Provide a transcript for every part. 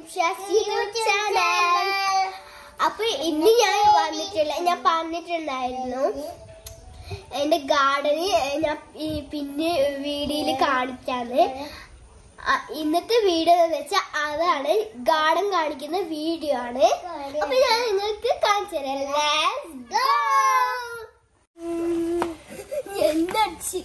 Sasi channel അപ്പൊ ഇന്ന് ഞാൻ വന്നിട്ടില്ല ഞാൻ പറഞ്ഞിട്ടുണ്ടായിരുന്നു എന്റെ ഗാർഡന് ഞാൻ ഈ പിന്നെ വീഡിയോയിൽ കാണിക്കാന്ന് ആ, ഇന്നത്തെ വീഡിയോ എന്ന് വെച്ചാൽ അതാണ് ഗാർഡൻ കാണിക്കുന്ന വീഡിയോ ആണ് അപ്പൊ ഞാൻ നിങ്ങൾക്ക് കാണിച്ചു തരാം Let's go. എന്നടിച്ച്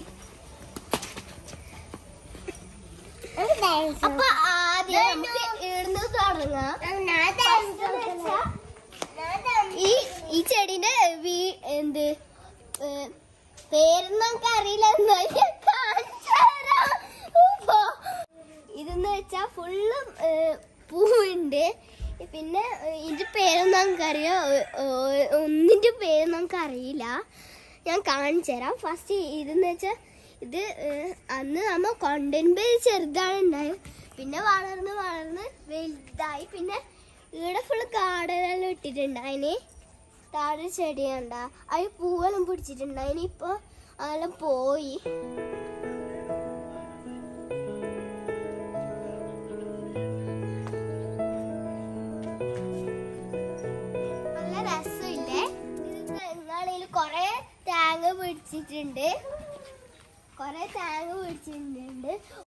അപ്പൊ ആദ്യം നമുക്ക് ഇടുന്ന് തുടങ്ങാം First എന്ന് വെച്ചാ ഈ ഈ ചെടിന്റെ വീ- എന്ത് ഏ, പേരൊന്നും നമുക്ക് അറിയില്ല എന്നാലും ഞാൻ കാണിച്ചു തരാം. ഉപ്പോ. ഇതെന്ന് വെച്ചാ ഫുള്ളും പൂവുണ്ട് പിന്നെ ഏ, ഇതിന്റെ പേരൊന്നും നമുക്കറിയാം ഒന്നിന്റെ പേര് നമുക്ക് അറിയില്ല ഞാൻ കാണിച്ചു തരാം ഫസ്റ്റ് ഇതെന്ന് വെച്ചാൽ ഇത് ഏ, അന്ന് നമ്മ കൊണ്ടുവരുമ്പോ ചെറുതാണ് ഉണ്ടായത് പിന്നെ വളർന്ന് വളർന്ന് വലുതായി പിന്നെ ഇവിടെ ഫുള്ള് കാടെല്ലാം ഇട്ടിട്ടുണ്ട് അതിന് താഴെ ചെടി കണ്ട അതിൽ പൂവെല്ലാം പിടിച്ചിട്ടുണ്ട് അതിന് ഇപ്പൊ അതെല്ലാം പോയി നല്ല രസമില്ലേ ഇത് തെങ്ങാണെങ്കിൽ കൊറേ തേങ്ങ പിടിച്ചിട്ടുണ്ട് കൊറേ തേങ്ങ പിടിച്ചിട്ടുണ്ട്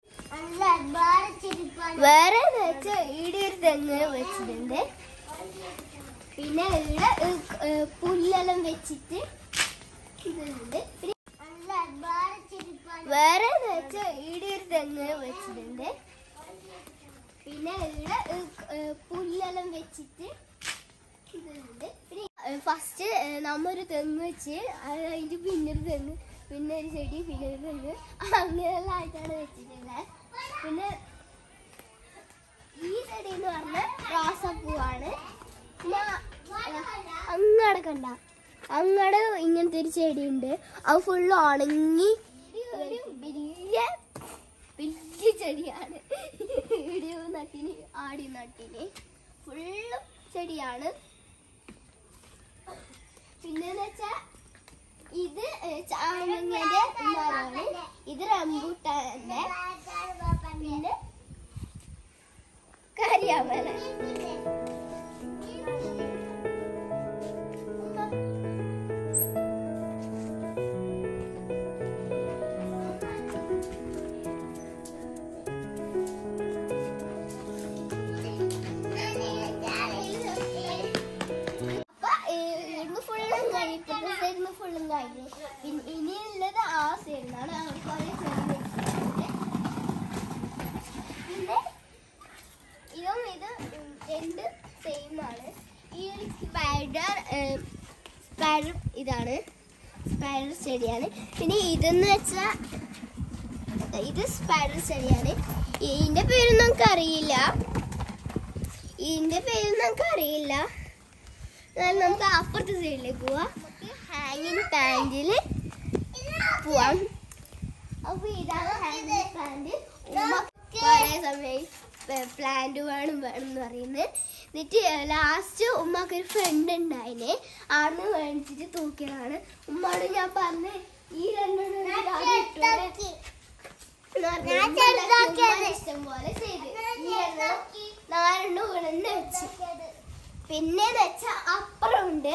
വേറെ വെച്ചാൽ ഈടെ ഒരു തെങ്ങ് വെച്ചിട്ടുണ്ട് പിന്നെ ഇവിടെ ഏഹ്, ഏഹ്, പുല്ലെല്ലാം വെച്ചിട്ട് ഇതുണ്ട് പിന്നെ വേറെ വെച്ചാൽ ഈടെ ഒരു തെങ്ങ് വെച്ചിട്ടുണ്ട് പിന്നെ ഇവിടെ ഏഹ്, ഏഹ്, പുല്ലെല്ലാം വെച്ചിട്ട് ഇതുണ്ട് പിന്നെ ഫസ്റ്റ് നമ്മ ഒരു തെങ്ങ് വെച്ച് അത് കഴിഞ്ഞിട്ട് പിന്നെ ഒരു തെങ്ങ് പിന്നെ ഒരു ചെടി പിന്നെ ഒരു തെങ്ങ് അങ്ങനെയെല്ലാം ആയിട്ടാണ് വെച്ചിട്ടുള്ളത് പിന്നെ ഈ ചെടി എന്ന് പറഞ്ഞാൽ റോസാപ്പൂവാണ് പിന്നെ അങ്ങടെ കണ്ട അങ്ങടെ ഇങ്ങനത്തെ ഒരു ചെടിയുണ്ട് അത് ഫുള്ള് ഉണങ്ങി ഒരു വലിയ വലിയ ചെടിയാണ് ഇടിയോ നട്ടിന് ആടി നട്ടിന് ഫുള്ളും ചെടിയാണ് പിന്നെന്ന് വെച്ചാ ഇത് ചാമങ്ങന്റെ മരമാണ് ഇത് റംബൂട്ടാന്റെ പിന്നെ കരിയാമല അപ്പൊ ഇന്ന് ഫുള്ളും കഴിഞ്ഞു ഇപ്പത്തെ സൈഡിന്ന് ഫുള്ളും കഴിഞ്ഞു പിന്നെ ഇനിയുള്ളത് ആ സൈഡിലാണ് അവർ കുറെ ചെടി വെച്ചിട്ടുണ്ട് പിന്നെ ഇതും ഇത് ഉം, രണ്ട് സെയിം ആണ് ഈ ഒരു സ്പൈഡർ സ്പൈഡർ ഇതാണ് സ്പൈഡർ ചെടിയാണ് പിന്നെ ഇതെന്ന് വെച്ചാൽ ഇത് സ്പൈഡർ ചെടിയാണ് ഇതിന്റെ പേരൊന്നും നമുക്ക് അറിയില്ല ഇതിന്റെ പേരൊന്നും നമുക്ക് അറിയില്ല എന്നാൽ നമുക്ക് അപ്പുറത്തെ സൈഡിലേക്ക് പോവാം ഹാങ്ങിങ് പാൻറ്റിൽ പോവാം അപ്പൊ ഇതാണ് ഹാങ്ങിങ് പാൻറ് ഉമ്മ കുറേ സമയം പ്ലാന്റ് വേണം വേണം എന്ന് പറയുന്നത് എന്നിട്ട് ലാസ്റ്റ് ഉമ്മക്ക് ഒരു ഫ്രണ്ട് ഉണ്ടായിനെ ആടുന്ന് മേടിച്ചിട്ട് തൂക്കിയതാണ് ഉമ്മയോട് ഞാൻ പറഞ്ഞ് ഈ രണ്ടെണ്ണം ഇടാതെ ഇട്ടൂടെ എന്ന് പറഞ്ഞു. ഉമ്മ ഉമ്മ ഇഷ്ടം പോലെ ചെയ്ത് ഈ എണ്ണം നാലെണ്ണം ഉടനെ വെച്ച് പിന്നെ വെച്ചാ അപ്പുറമുണ്ട്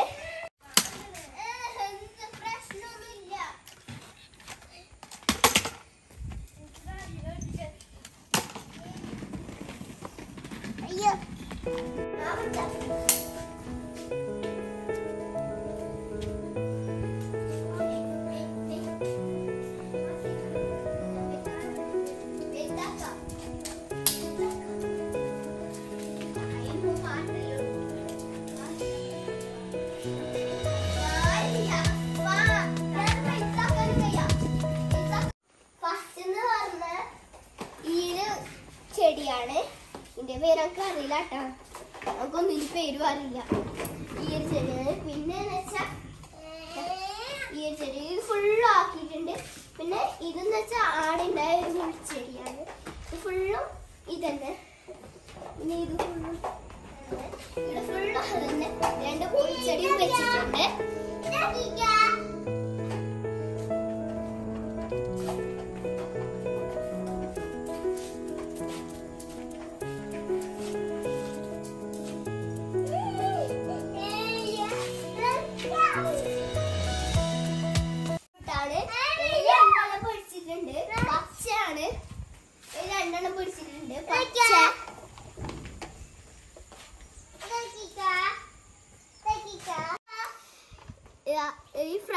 പ്രശ്നമൊന്നുമില്ല അയ്യോ ഫസ്റ്റ് എന്ന് പറഞ്ഞ ഈ ഒരു ചെടിയാണ് ഇതിന്റെ പേര് നമുക്ക് അറിയില്ല കേട്ടോ നമുക്കൊന്നും ഇതിന്റെ പേരും അറിയില്ല ഈ ഒരു ചെടിയാണ് പിന്നെ വെച്ചാ ഈ ഒരു ചെടി ഇത് ഫുള്ളും ആക്കിയിട്ടുണ്ട് പിന്നെ ഇതെന്ന് വെച്ചാൽ ആടുണ്ടായ ഒരു ചെടിയാണ് ഇത് ഫുള്ളും ഇതന്നെ പിന്നെ ഇത് ഫുള്ളും ഇവിടെ ഫുള്ളും അതന്നെ രണ്ട് പൂച്ചെടിയും വെച്ചിട്ടുണ്ട്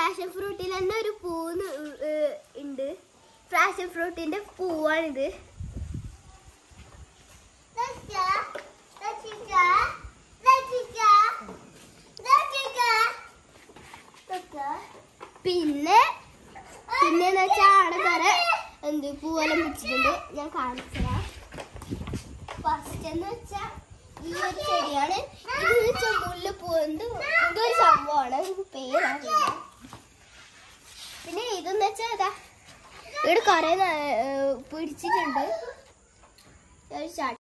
പാഷൻ ഫ്രൂട്ടിൽ തന്നെ ഒരു പൂന്ന് ഏഹ്, ഉണ്ട് പാഷൻ ഫ്രൂട്ടിന്റെ പൂവാണിത് പിന്നെ പിന്നെ വെച്ചാൽ ആടെ തര എന്ത് പൂവെല്ലാം പിടിച്ചിട്ടുണ്ട് ഞാൻ കാണിച്ചതാ ഫസ്റ്റ് എന്ന് വെച്ചാ ഈ ഒരു ചെടിയാണ് ഇത് വെച്ചാൽ മുല്ലപ്പൂ എന്ത് ഇതൊരു സംഭവമാണ് എനിക്ക് പേരറിയില്ല പിന്നെ ഇതെന്ന് വെച്ചാൽ ഇതാ ഇവിടെ കുറെ പിടിച്ചിട്ടുണ്ട് ഒരു ചട്ടി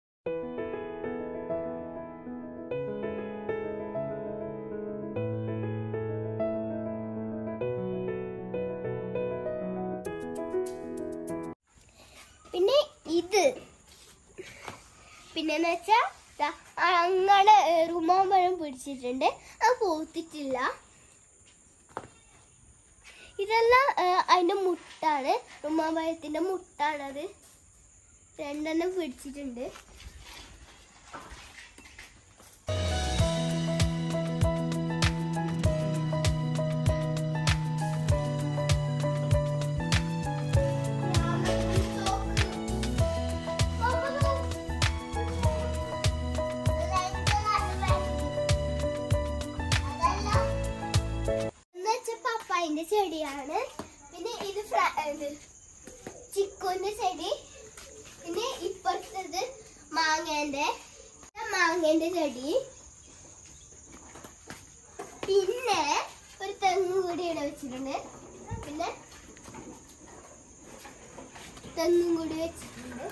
പിന്നെ ഇത് പിന്നെന്ന് വെച്ചാ ദാ അങ്ങനെ റുമാമ്പഴം പിടിച്ചിട്ടുണ്ട് അത് പൂത്തിട്ടില്ല ഇതെല്ലാം ഏ, അതിന്റെ മുട്ടാണ് റുമാമ്പഴത്തിന്റെ മുട്ടാണത് രണ്ടെണ്ണം പിടിച്ചിട്ടുണ്ട് എന്നുവെച്ചാ പപ്പായിന്റെ ചെടിയാണ് പിന്നെ ഇത് ഫ്ര- ഇത് ചിക്കുന്റെ ചെടി പിന്നെ ഇപ്പുറത്തത് മാങ്ങേന്റെ മാങ്ങേന്റെ ചെടി പിന്നെ ഒരു തെങ്ങ് കൂടി ഇവിടെ വെച്ചിട്ടുണ്ട് പിന്നെ തെങ്ങും കൂടി വെച്ചിട്ടുണ്ട്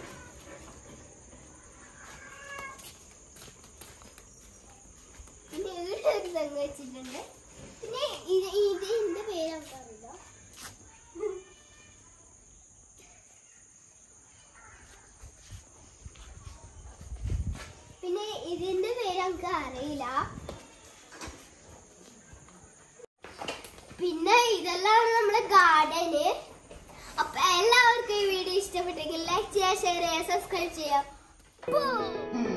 പിന്നെ ഇവിടെ ഒരു തെങ്ങ് വെച്ചിട്ടുണ്ട് പിന്നെ ഇത് ഇത് ഇതിന്റെ പേര് നമുക്കറിയില്ല പിന്നെ ഇതിന്റെ പേര് നമുക്ക് അറിയില്ല പിന്നെ ഇതെല്ലാം നമ്മുടെ ഗാർഡന് അപ്പൊ എല്ലാവർക്കും ഈ വീഡിയോ ഇഷ്ടപ്പെട്ടെങ്കിൽ ലൈക്ക് ചെയ്യുക ഷെയർ ചെയ്യുക സബ്സ്ക്രൈബ് ചെയ്യാം